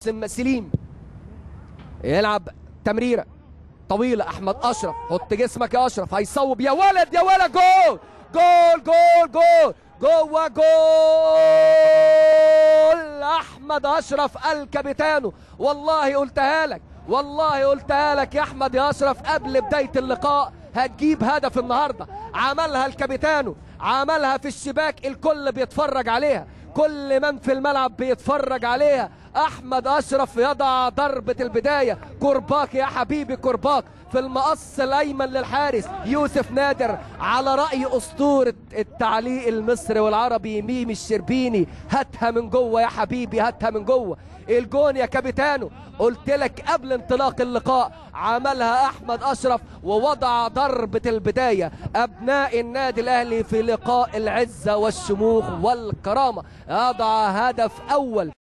قاسم سليم يلعب تمريره طويله احمد اشرف حط جسمك يا اشرف هيصوب يا ولد يا ولد جول جول جول جول جوه جول احمد اشرف الكابيتانو والله قلتها لك والله قلتها لك يا احمد يا اشرف قبل بدايه اللقاء هتجيب هدف النهارده عملها الكابيتانو عملها في الشباك الكل بيتفرج عليها كل من في الملعب بيتفرج عليها احمد اشرف يضع ضربه البدايه كرباك يا حبيبي كرباك في المقص الايمن للحارس يوسف نادر على راي اسطوره التعليق المصري والعربي ميم الشربيني هاتها من جوه يا حبيبي هاتها من جوه الجون يا كابيتانو قلت لك قبل انطلاق اللقاء عملها احمد اشرف ووضع ضربه البدايه ابناء النادي الاهلي في لقاء العزه والشموخ والكرامه يضع هدف اول